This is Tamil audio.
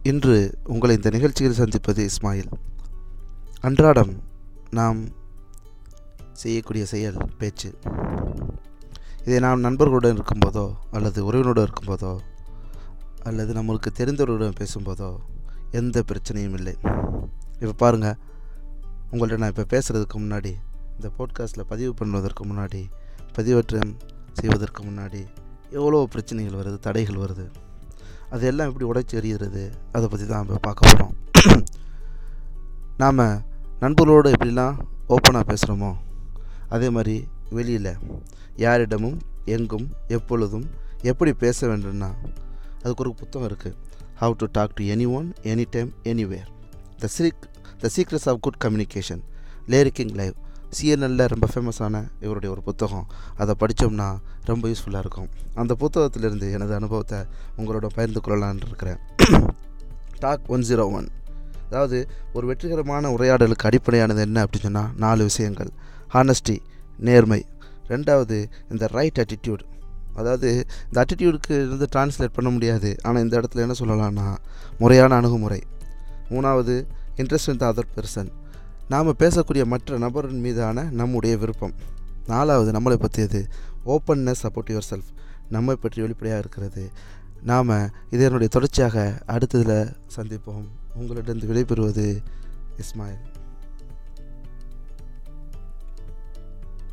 இன்று உங்களை இந்த நிகழ்ச்சியில் சந்திப்பது இஸ்மாயில் அன்றாடம் நாம் செய்யக்கூடிய செயல் பேச்சு இதை நாம் நண்பர்களுடன் இருக்கும்போதோ அல்லது உறவினருடன் இருக்கும்போதோ அல்லது நம்மளுக்கு தெரிந்தவர்களுடன் பேசும்போதோ எந்த பிரச்சனையும் இல்லை இப்போ பாருங்கள் உங்கள்ட்ட நான் இப்போ பேசுகிறதுக்கு முன்னாடி இந்த போட்காஸ்ட்டில் பதிவு பண்ணுவதற்கு முன்னாடி பதிவேற்றம் செய்வதற்கு முன்னாடி எவ்வளோ பிரச்சனைகள் வருது தடைகள் வருது அதெல்லாம் எப்படி உடைச்சி எறிகிறது அதை பற்றி தான் இப்போ பார்க்க போகிறோம் நாம் நண்பர்களோடு எப்படிலாம் ஓப்பனாக பேசுகிறோமோ அதே மாதிரி வெளியில் யாரிடமும் எங்கும் எப்பொழுதும் எப்படி பேச வேண்டும்னா அதுக்கு ஒரு புத்தகம் இருக்குது how to talk to anyone anytime anywhere the seek the secrets of good communication Larry King live சிஎன்எல்ல ரொம்ப ஃபேமஸான இவருடைய ஒரு புத்தகம் அதை படித்தோம்னா ரொம்ப யூஸ்ஃபுல்லாக இருக்கும் அந்த புத்தகத்திலிருந்து எனது அனுபவத்தை உங்களோட பகிர்ந்து கொள்ளலான்னு இருக்கிறேன் டாக் ஒன் ஜீரோ ஒன் அதாவது ஒரு வெற்றிகரமான உரையாடலுக்கு அடிப்படையானது என்ன அப்படின்னு சொன்னால் நாலு விஷயங்கள் ஹானஸ்டி நேர்மை ரெண்டாவது இந்த ரைட் attitude அதாவது இந்த attitudeக்கு இருந்து டிரான்ஸ்லேட் பண்ண முடியாது ஆனால் இந்த இடத்துல என்ன சொல்லலாம்னா முறையான அணுகுமுறை மூணாவது interest in the other person நாம் பேசக்கூடிய மற்ற நபரின் மீதான நம்முடைய விருப்பம் நாலாவது நம்மளை பற்றியது ஓப்பன்னஸ் சப்போர்ட் யுவர் செல்ஃப் நம்மை பற்றி வெளிப்படையாக இருக்கிறது நாம் இதனுடைய தொடர்ச்சியாக அடுத்ததில் சந்திப்போம் உங்களிடம் விடைபெறுவது இஸ்மாயில்